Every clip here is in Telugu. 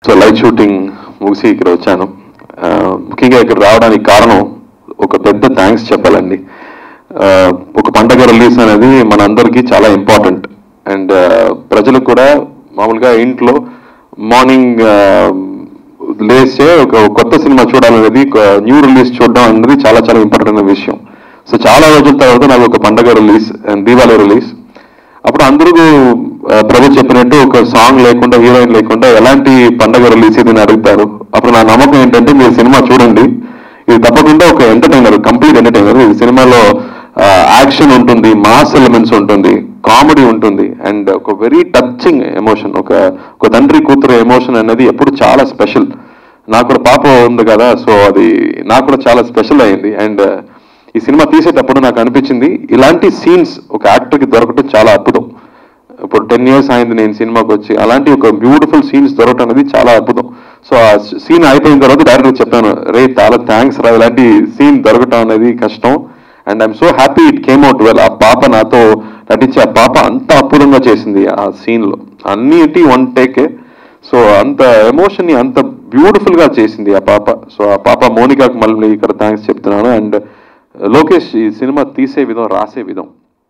సో లైట్ షూటింగ్ ముగిసి ఇక్కడ వచ్చాను ఆ, ముఖ్యంగా ఇక్కడ రావడానికి కారణం ఒక పెద్ద థ్యాంక్స్ చెప్పాలండి ఆ, ఒక పండగ రిలీజ్ అనేది మన అందరికీ చాలా ఇంపార్టెంట్ అండ్ ప్రజలకు కూడా మామూలుగా ఇంట్లో మార్నింగ్ లేచే ఒక కొత్త సినిమా చూడాలనేది న్యూ రిలీజ్ చూడడం అనేది చాలా చాలా ఇంపార్టెంట్ అయిన విషయం సో చాలా రోజుల తర్వాత నాకు ఒక పండగ రిలీజ్ అండ్ దీపావళి రిలీజ్ అప్పుడు అందరూ ఆ, ప్రభు చెప్పినట్టు ఒక సాంగ్ లేకుండా హీరోయిన్ లేకుండా ఎలాంటి పండగ రిలీజ్ ఇది అని అడుగుతారు అప్పుడు నా నమ్మకం ఏంటంటే మీరు సినిమా చూడండి ఇది తప్పకుండా ఒక ఎంటర్టైనర్ కంప్లీట్ ఎంటర్టైనర్ ఈ సినిమాలో యాక్షన్ ఉంటుంది మాస్ ఎలిమెంట్స్ ఉంటుంది కామెడీ ఉంటుంది అండ్ ఒక వెరీ టచింగ్ ఎమోషన్ ఒక ఒక తండ్రి కూతురు ఎమోషన్ అనేది ఎప్పుడు చాలా స్పెషల్ నాకు కూడా పాప ఉంది కదా సో అది నాకు కూడా చాలా స్పెషల్ అయింది అండ్ ఈ సినిమా తీసేటప్పుడు నాకు అనిపించింది ఇలాంటి సీన్స్ ఒక యాక్టర్కి దొరకటం చాలా అద్భుతం ఇప్పుడు టెన్ ఇయర్స్ అయింది నేను సినిమాకి వచ్చి అలాంటి ఒక బ్యూటిఫుల్ సీన్స్ దొరకటం అనేది చాలా అద్భుతం సో ఆ సీన్ అయిపోయిన తర్వాత డైరెక్టర్ చెప్పాను రే చాలా థ్యాంక్స్ రా ఇలాంటి సీన్ దొరకటం అనేది కష్టం and I'm so happy it came out well ఆ పాప నాతో నటించి ఆ పాప అంత అద్భుతంగా చేసింది ఆ సీన్లో అన్నిటి వన్ టేకే సో అంత ఎమోషన్ ని అంత బ్యూటిఫుల్ గా చేసింది ఆ పాప సో ఆ పాప మోనికాకు మళ్ళీ ఇక్కడ థ్యాంక్స్ చెప్తున్నాను అండ్ లోకేష్ ఈ సినిమా తీసే విధం రాసే విధం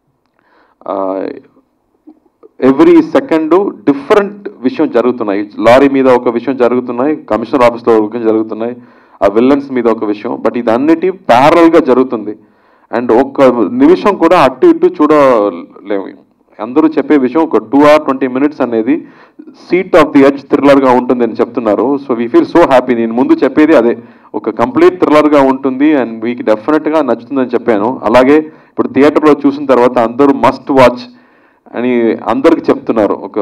ఎవ్రీ సెకండ్ డిఫరెంట్ విషయం జరుగుతున్నాయి లారీ మీద ఒక విషయం జరుగుతున్నాయి కమిషనర్ ఆఫీస్లో ఒక విషయం జరుగుతున్నాయి ఆ విల్లన్స్ మీద ఒక విషయం బట్ ఇది అన్నిటి ప్యారల్ గా జరుగుతుంది అండ్ ఒక్క నిమిషం కూడా అటు ఇటు చూడలేము అందరూ చెప్పే విషయం ఒక టూ ఆర్ ట్వంటీ మినిట్స్ అనేది seat of the edge thriller గా ఉంటుంది అని చెప్తున్నారు so we feel so happy నేను ముందు చెప్పేది అదే ఒక కంప్లీట్ థ్రిల్లర్ గా ఉంటుంది అండ్ మీకు డెఫినెట్ గా నచ్చుతుందని చెప్పాను అలాగే ఇప్పుడు థియేటర్లో చూసిన తర్వాత అందరూ మస్ట్ వాచ్ అని అందరికి చెప్తున్నారు ఒక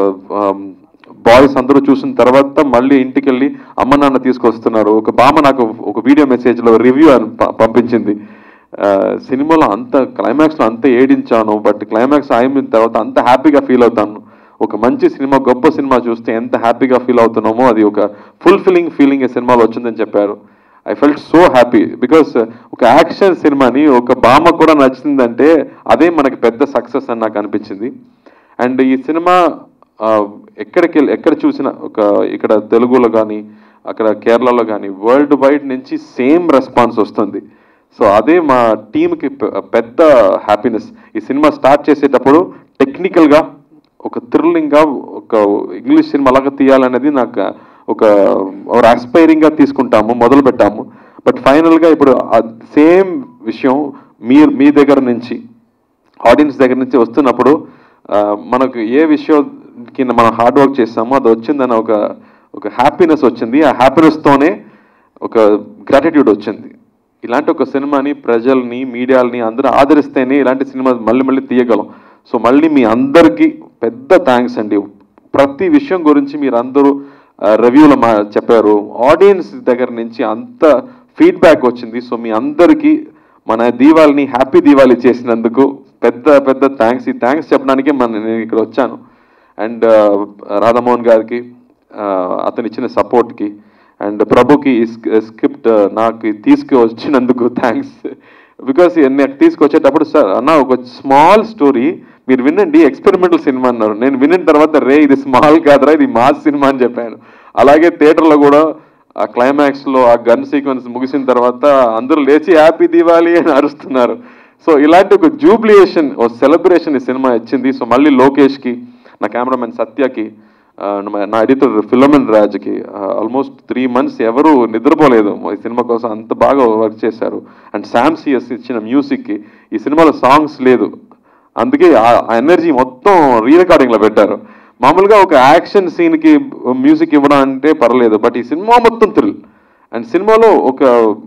బాయ్స్ అందరూ చూసిన తర్వాత మళ్ళీ ఇంటికి వెళ్ళి అమ్మ నాన్న తీసుకొస్తున్నారు ఒక బామ్మ నాకు ఒక వీడియో మెసేజ్లో రివ్యూ అని ప- పంపించింది ఆ, సినిమాలో అంత క్లైమాక్స్లో అంత ఏడించాను బట్ క్లైమాక్స్ అయిన తర్వాత అంత హ్యాపీగా ఫీల్ అవుతాను ఒక మంచి సినిమా గొప్ప సినిమా చూస్తే ఎంత హ్యాపీగా ఫీల్ అవుతున్నామో అది ఒక ఫుల్ఫిల్లింగ్ ఫీలింగ్ ఈ సినిమాలో వచ్చిందని చెప్పారు I felt so happy because ఒక యాక్షన్ సినిమాని ఒక బామ్మ కూడా నచ్చిందంటే అదే మనకి పెద్ద సక్సెస్ అని నాకు అనిపించింది అండ్ ఈ సినిమా ఆ, ఎక్కడికి వెళ్ళి ఎక్కడ చూసినా ఒక ఇక్కడ తెలుగులో కానీ అక్కడ కేరళలో కానీ వరల్డ్ వైడ్ నుంచి సేమ్ రెస్పాన్స్ వస్తుంది సో అదే మా టీంకి పెద్ద హ్యాపీనెస్ ఈ సినిమా స్టార్ట్ చేసేటప్పుడు టెక్నికల్గా ఒక థ్రిల్లింగ్గా ఒక ఇంగ్లీష్ సినిమా లాగా తీయాలనేది నాకు ఒక ఒక ఆస్పైరింగ్గా తీసుకుంటాము మొదలు పెట్టాము బట్ ఫైనల్గా ఇప్పుడు సేమ్ విషయం మీ మీ దగ్గర నుంచి ఆడియన్స్ దగ్గర నుంచి వస్తున్నప్పుడు ఆ, మనకు ఏ విషయం కింద మనం హార్డ్ వర్క్ చేస్తామో అది వచ్చిందని ఒక ఒక హ్యాపీనెస్ వచ్చింది ఆ హ్యాపీనెస్తోనే ఒక గ్రాటిట్యూడ్ వచ్చింది ఇలాంటి ఒక సినిమాని ప్రజల్ని మీడియాలని అందరూ ఆదరిస్తేనే ఇలాంటి సినిమా మళ్ళీ మళ్ళీ తీయగలం సో మళ్ళీ మీ అందరికీ పెద్ద థ్యాంక్స్ అండి ప్రతి విషయం గురించి మీరు అందరూ రివ్యూలో మా చెప్పారు ఆడియన్స్ దగ్గర నుంచి అంత ఫీడ్బ్యాక్ వచ్చింది సో మీ అందరికీ మన దీవాళిని హ్యాపీ దీవాళి చేసినందుకు పెద్ద పెద్ద థ్యాంక్స్ ఈ థ్యాంక్స్ చెప్పడానికే మన నేను ఇక్కడ వచ్చాను అండ్ రాధామోహన్ గారికి ఆ, అతను ఇచ్చిన సపోర్ట్కి అండ్ ప్రభుకి ఈ స్క్రిప్ట్ నాకు తీసుకు వచ్చినందుకు థ్యాంక్స్ బికాస్ నాకు తీసుకొచ్చేటప్పుడు సార్ అన్న ఒక స్మాల్ స్టోరీ మీరు వినండి ఎక్స్పెరిమెంటల్ సినిమా అన్నారు నేను విన్న తర్వాత రే ఇది స్మాల్ కాదురా ఇది మాస్ సినిమా అని చెప్పాను అలాగే థియేటర్లో కూడా ఆ క్లైమాక్స్ లో ఆ గన్ సీక్వెన్స్ ముగిసిన తర్వాత అందరూ లేచి హ్యాపీ దివాలి అని అరుస్తున్నారు సో ఇలాంటి ఒక జూబ్లియేషన్ ఓ సెలబ్రేషన్ ఈ సినిమా ఇచ్చింది సో మళ్ళీ లోకేష్ కి నా కెమెరామెన్ సత్యకి ఆ, నా- నా ఎడిటర్ ఫిలోమిన్ రాజ్కి ఆల్మోస్ట్ త్రీ మంత్స్ ఎవరు నిద్రపోలేదు ఈ సినిమా కోసం అంత బాగా వర్క్ చేశారు అండ్ శామ్ సిఎస్ ఇచ్చిన మ్యూజిక్కి ఈ సినిమాలో సాంగ్స్ లేదు అందుకే ఆ ఎనర్జీ మొత్తం రీ రికార్డింగ్లో పెట్టారు మామూలుగా ఒక యాక్షన్ సీన్కి మ్యూజిక్ ఇవ్వడం అంటే పర్లేదు బట్ ఈ సినిమా మొత్తం థ్రిల్ అండ్ సినిమాలో ఒక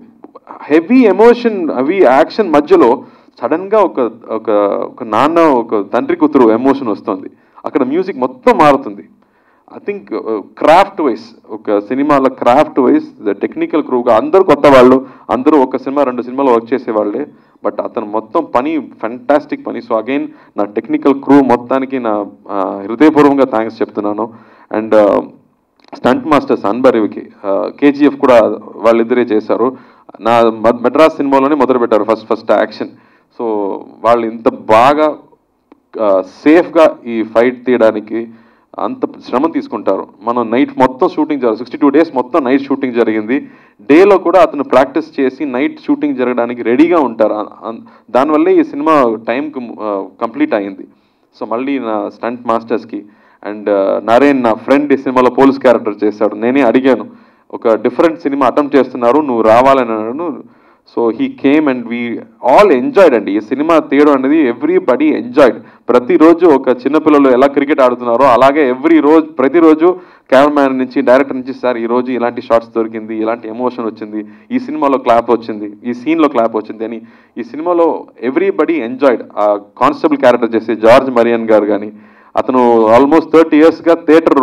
హెవీ ఎమోషన్ హెవీ యాక్షన్ మధ్యలో సడన్గా ఒక ఒక ఒక నాన్న ఒక తండ్రి కూతురు ఎమోషన్ వస్తుంది అక్కడ మ్యూజిక్ మొత్తం మారుతుంది ఐ థింక్ క్రాఫ్ట్ వైస్ ఒక సినిమాలో క్రాఫ్ట్ వైస్ టెక్నికల్ క్రూగా అందరూ కొత్త వాళ్ళు అందరూ ఒక సినిమా రెండు సినిమాలు వర్క్ చేసేవాళ్ళే బట్ అతను మొత్తం పని ఫంటాస్టిక్ పని సో అగైన్ నా టెక్నికల్ క్రూ మొత్తానికి నా ఆ, హృదయపూర్వకంగా థ్యాంక్స్ చెప్తున్నాను అండ్ స్టంట్ మాస్టర్స్ అన్బరివికి కేజీఎఫ్ కూడా వాళ్ళిద్దరే చేశారు నా మద్- మెడ్రాస్ సినిమాలోనే మొదలు పెట్టారు ఫస్ట్ ఫస్ట్ యాక్షన్ సో వాళ్ళు ఇంత బాగా సేఫ్గా ఈ ఫైట్ తీయడానికి అంత శ్రమ తీసుకుంటారు మనం నైట్ మొత్తం షూటింగ్ జరగదు సిక్స్టీ టూ డేస్ మొత్తం నైట్ షూటింగ్ జరిగింది డేలో కూడా అతను ప్రాక్టీస్ చేసి నైట్ షూటింగ్ జరగడానికి రెడీగా ఉంటారు అ- అ- దానివల్లే ఈ సినిమా టైంకి కంప్లీట్ అయింది సో మళ్ళీ నా స్టంట్ మాస్టర్స్కి అండ్ నరేన్ నా ఫ్రెండ్ ఈ సినిమాలో పోలీస్ క్యారెక్టర్ చేశాడు నేనే అడిగాను ఒక డిఫరెంట్ సినిమా అటెంప్ట్ చేస్తున్నారు నువ్వు రావాలని అన్నాడు so he came and we all enjoyed అండి ఈ సినిమా తీయడం అనేది ఎవ్రీబడి ఎంజాయ్డ్ ప్రతిరోజు ఒక చిన్నపిల్లలు ఎలా క్రికెట్ ఆడుతున్నారో అలాగే ఎవ్రీ రోజు ప్రతిరోజు కెమెరామ్యాన్ నుంచి డైరెక్టర్ నుంచి సార్ ఈ రోజు ఇలాంటి షార్ట్స్ దొరికింది ఇలాంటి ఎమోషన్ వచ్చింది ఈ సినిమాలో క్లాప్ వచ్చింది ఈ సీన్లో క్లాప్ వచ్చింది అని ఈ సినిమాలో ఎవ్రీబడి ఎంజాయ్డ్ ఆ కానిస్టేబుల్ క్యారెక్టర్ చేసే జార్జ్ మరియన్ గారు కానీ అతను ఆల్మోస్ట్ థర్టీ ఇయర్స్గా థియేటర్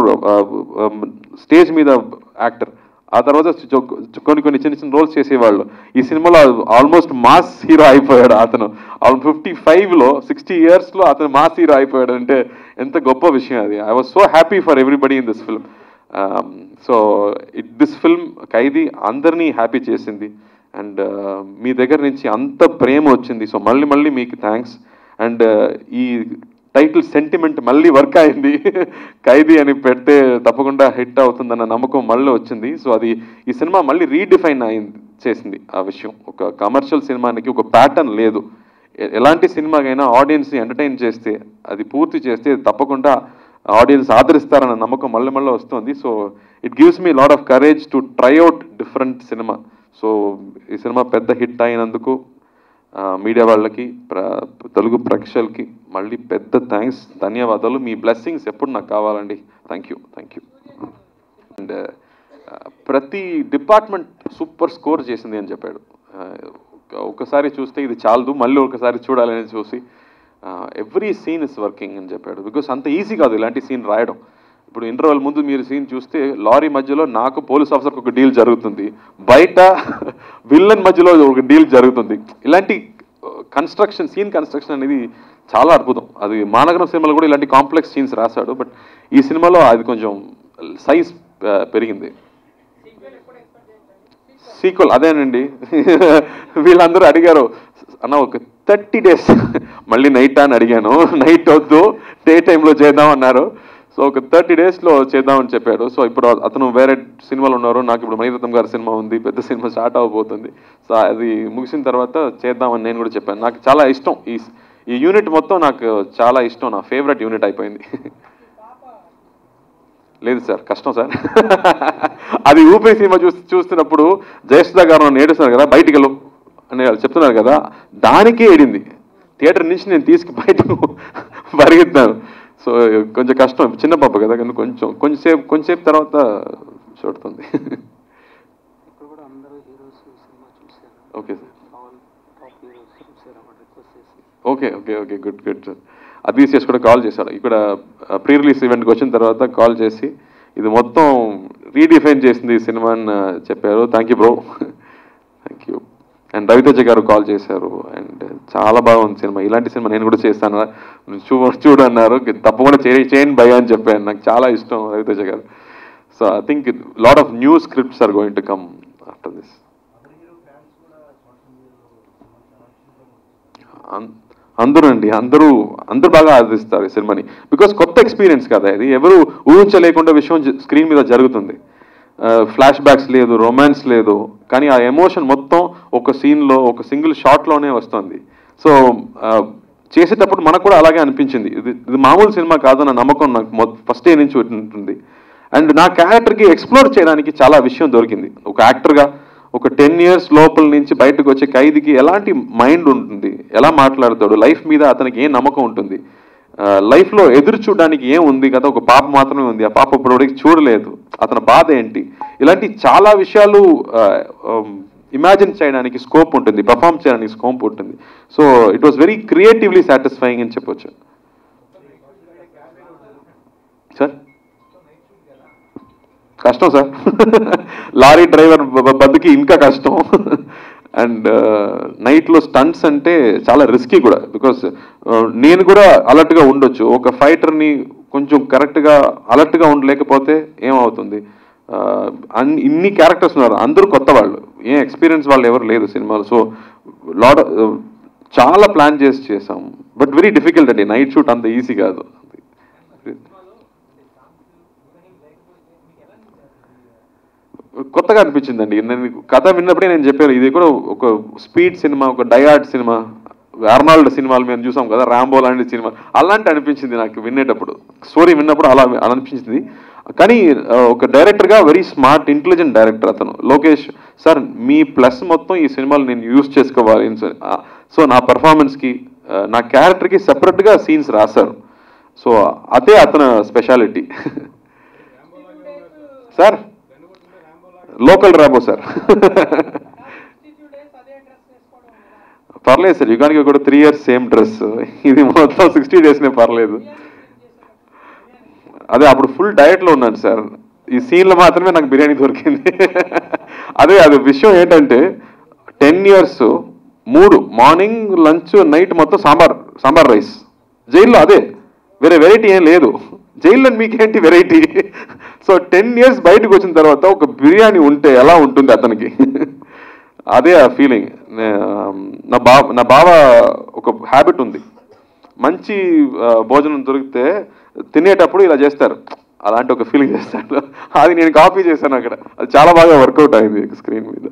స్టేజ్ మీద యాక్టర్ ఆ తర్వాత చొ- చొ- కొన్ని కొన్ని చిన్న చిన్న రోల్స్ చేసేవాళ్ళు ఈ సినిమాలో ఆల్మోస్ట్ మాస్ హీరో అయిపోయాడు అతను ఫిఫ్టీ ఫైవ్లో సిక్స్టీ ఇయర్స్లో అతను మాస్ హీరో అయిపోయాడు అంటే ఎంత గొప్ప విషయం అది I was so happy for everybody in this film so it this film Khaidi అందరినీ హ్యాపీ చేసింది అండ్ మీ దగ్గర నుంచి అంత ప్రేమ వచ్చింది సో మళ్ళీ మళ్ళీ మీకు థ్యాంక్స్ అండ్ ఈ టైటిల్ సెంటిమెంట్ మళ్ళీ వర్క్ అయింది ఖైదీ అని పెడితే తప్పకుండా హిట్ అవుతుందన్న నమ్మకం మళ్ళీ వచ్చింది సో అది ఈ సినిమా మళ్ళీ రీడిఫైన్ అయింది చేసింది ఆ విషయం ఒక కమర్షియల్ సినిమానికి ఒక ప్యాటర్న్ లేదు ఎ- ఎలాంటి సినిమాకైనా ఆడియన్స్ని ఎంటర్టైన్ చేస్తే అది పూర్తి చేస్తే తప్పకుండా ఆడియన్స్ ఆదరిస్తారన్న నమ్మకం మళ్ళీ మళ్ళీ వస్తుంది so it gives me lot of courage to try out different సినిమా సో ఈ సినిమా పెద్ద హిట్ అయినందుకు ఆ, మీడియా వాళ్ళకి ప్ర తెలుగు ప్రేక్షకులకి మళ్ళీ పెద్ద థ్యాంక్స్ ధన్యవాదాలు మీ బ్లెస్సింగ్స్ ఎప్పుడు నాకు కావాలండి thank you thank you and ప్రతి డిపార్ట్మెంట్ సూపర్ స్కోర్ చేసింది అని చెప్పాడు ఆ, ఒక- ఒకసారి చూస్తే ఇది చాలదు మళ్ళీ ఒకసారి చూడాలని చూసి ఎవ్రీ సీన్ ఇస్ వర్కింగ్ అని చెప్పాడు బికాస్ అంత ఈజీ కాదు ఇలాంటి సీన్ రాయడం ఇప్పుడు ఇంటర్వెల్ ముందు మీరు సీన్ చూస్తే లారీ మధ్యలో నాకు పోలీస్ ఆఫీసర్కి ఒక డీల్ జరుగుతుంది బయట విల్లన్ మధ్యలో ఒక డీల్ జరుగుతుంది ఇలాంటి కన్స్ట్రక్షన్ సీన్ కన్స్ట్రక్షన్ అనేది చాలా అద్భుతం అది మానగరం సినిమాలో కూడా ఇలాంటి కాంప్లెక్స్ సీన్స్ రాశాడు బట్ ఈ సినిమాలో అది కొంచెం సైజ్ పెరిగింది సీక్వల్ అదేనండి వీళ్ళందరూ అడిగారు అన్న ఒక థర్టీ డేస్ మళ్ళీ నైట్ అని అడిగాను నైట్ వద్దు డే టైంలో చేద్దాం అన్నారు సో ఒక థర్టీ డేస్లో చేద్దామని చెప్పారు సో ఇప్పుడు అతను వేరే సినిమాలు ఉన్నారు నాకు ఇప్పుడు మణిరత్నం గారి సినిమా ఉంది పెద్ద సినిమా స్టార్ట్ అవబోతుంది సో అది ముగిసిన తర్వాత చేద్దామని నేను కూడా చెప్పాను నాకు చాలా ఇష్టం ఈ ఈ యూనిట్ మొత్తం నాకు చాలా ఇష్టం నా ఫేవరెట్ యూనిట్ అయిపోయింది లేదు సార్ కష్టం సార్ అది ఊపిరి సినిమా చూసి చూస్తున్నప్పుడు జయసుధ గారు నన్ను ఏడుస్తున్నారు కదా బయటికి వెళ్ళు అని వాళ్ళు చెప్తున్నారు కదా దానికే ఏడింది థియేటర్ నుంచి నేను తీసుకు బయటకు పరిగెత్తాను సో కొంచెం కష్టం చిన్న పాప కదా కానీ కొంచెం కొంచెంసేపు కొంచెంసేపు తర్వాత చూడుతుంది ఇప్పుడు కూడా అందరూ హీరోస్ సినిమా చూశారు okay sir all top heroes చూశారు అన్నమాట రిక్వెస్ట్ చేసి okay okay okay good good sir అదీస్ చేసి కూడా కాల్ చేశాడు ఇక్కడ ప్రీ రిలీజ్ ఈవెంట్కి వచ్చిన తర్వాత కాల్ చేసి ఇది మొత్తం రీడిఫైన్ చేసింది ఈ సినిమా అని ఆ, చెప్పారు thank you bro thank you and Ravi Teja గారు కాల్ చేశారు అండ్ చాలా బాగుంది సినిమా ఇలాంటి సినిమా నేను కూడా చేస్తాను చూ చూడన్నారు తప్పకుండా చే చేయండి భయ అని చెప్పాను నాకు చాలా ఇష్టం రవితేజ గారు so I think lot of new scripts are going to come after this అం- అందరూ అండి అందరూ అందరూ బాగా ఆదరిస్తారు ఈ సినిమాని బికాస్ కొత్త ఎక్స్పీరియన్స్ కదా ఇది ఎవరు ఊహించలేకుండా విషయం స్క్రీన్ మీద జరుగుతుంది ఫ్లాష్ బ్యాక్స్ లేదు రొమాన్స్ లేదు కానీ ఆ ఎమోషన్ మొత్తం ఒక సీన్లో ఒక సింగిల్ షాట్లోనే వస్తుంది సో చేసేటప్పుడు మనకు కూడా అలాగే అనిపించింది ఇది ఇది మామూలు సినిమా కాదన్న నమ్మకం నాకు ఫస్ట్ డే నుంచి ఉంటుంది అండ్ నా క్యారెక్టర్కి ఎక్స్ప్లోర్ చేయడానికి చాలా విషయం దొరికింది ఒక యాక్టర్గా ఒక టెన్ ఇయర్స్ లోపల నుంచి బయటకు వచ్చే ఖైదీకి ఎలాంటి మైండ్ ఉంటుంది ఎలా మాట్లాడతాడు లైఫ్ మీద అతనికి ఏం నమ్మకం ఉంటుంది ఆ, లైఫ్లో ఎదురు చూడడానికి ఏం ఉంది కదా ఒక పాప మాత్రమే ఉంది ఆ పాప ఇప్పటివరకు చూడలేదు అతని బాధ ఏంటి ఇలాంటి చాలా విషయాలు ఇమాజిన్ చేయడానికి స్కోప్ ఉంటుంది పర్ఫామ్ చేయడానికి స్కోప్ ఉంటుంది so it was very creatively satisfying అని చెప్పొచ్చు సార్ కష్టం సార్ లారీ డ్రైవర్ బ- బతుకి ఇంకా కష్టం అండ్ నైట్లో స్టంట్స్ అంటే చాలా రిస్కీ కూడా బికాస్ నేను కూడా అలర్ట్గా ఉండొచ్చు ఒక ఫైటర్ని కొంచెం కరెక్ట్గా అలర్ట్గా ఉండలేకపోతే ఏమవుతుంది ఆ, అన్ని ఇన్ని క్యారెక్టర్స్ ఉన్నారు అందరూ కొత్త వాళ్ళు ఏం ఎక్స్పీరియన్స్ వాళ్ళు ఎవరు లేదు సినిమాలో సో లాట్ చాలా ప్లాన్ చేసి చేసాం బట్ వెరీ డిఫికల్ట్ అండి నైట్ షూట్ అంత ఈజీ కాదు కొత్తగా అనిపించిందండి నేను కథ విన్నప్పుడే నేను చెప్పాను ఇది కూడా ఒక స్పీడ్ సినిమా ఒక డయాడ్ సినిమా అర్నాల్డ్ సినిమాలు మేము చూసాం కదా రాంబో లాంటి సినిమా అలాంటి అనిపించింది నాకు వినేటప్పుడు స్టోరీ విన్నప్పుడు అలా అలా అనిపించింది కానీ ఆ, ఒక డైరెక్టర్గా వెరీ స్మార్ట్ ఇంటెలిజెంట్ డైరెక్టర్ అతను లోకేష్ సార్ మీ ప్లస్ మొత్తం ఈ సినిమాలు నేను యూజ్ చేసుకోవాలి సో నా పెర్ఫార్మెన్స్కి నా క్యారెక్టర్కి సెపరేట్గా సీన్స్ రాశారు సో అదే అతని స్పెషాలిటీ సార్ లోకల్ రాబో సార్ పర్లేదు సార్ యుగానికి కూడా త్రీ ఇయర్స్ సేమ్ డ్రెస్ ఇది మొత్తం సిక్స్టీ డేస్నే పర్లేదు అదే అప్పుడు ఫుల్ డయట్లో ఉన్నాను సార్ ఈ సీన్లో మాత్రమే నాకు బిర్యానీ దొరికింది అదే అది విషయం ఏంటంటే టెన్ ఇయర్స్ మూడు మార్నింగ్ లంచ్ నైట్ మొత్తం సాంబార్ సాంబార్ రైస్ జైల్లో అదే వేరే వెరైటీ ఏం లేదు జైల్లో మీకేంటి వెరైటీ సో టెన్ ఇయర్స్ బయటకు వచ్చిన తర్వాత ఒక బిర్యానీ ఉంటే ఎలా ఉంటుంది అతనికి అదే ఆ ఫీలింగ్ నా బావ నా బావ ఒక హ్యాబిట్ ఉంది మంచి ఆ, భోజనం దొరికితే తినేటప్పుడు ఇలా చేస్తారు అలాంటి ఒక ఫీలింగ్ చేస్తాడు అది నేను కాపీ చేశాను అక్కడ అది చాలా బాగా వర్కౌట్ అయింది స్క్రీన్ మీద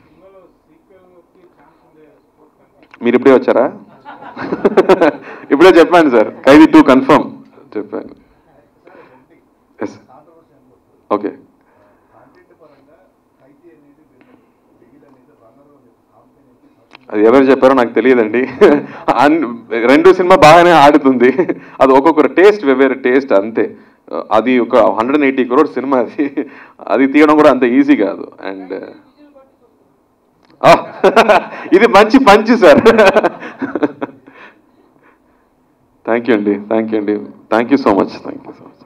మీరు ఇప్పుడే వచ్చారా ఇప్పుడే చెప్పాను సార్ ఖైదీ టూ కన్ఫర్మ్ చెప్పాను ఎస్ ఓకే అది ఎవరు చెప్పారో నాకు తెలియదండి అన్- రెండు సినిమా బాగానే ఆడుతుంది అది ఒక్కొక్కరు టేస్ట్ వెవ్వేరు టేస్ట్ అంతే అది ఒక హండ్రెడ్ ఎయిటీ క్రోడ్ సినిమా అది అది తీయడం కూడా అంత ఈజీ కాదు అండ్ ఇది మంచి పంచి సార్ థ్యాంక్ యూ అండి థ్యాంక్ యూ అండి thank you so much thank you so much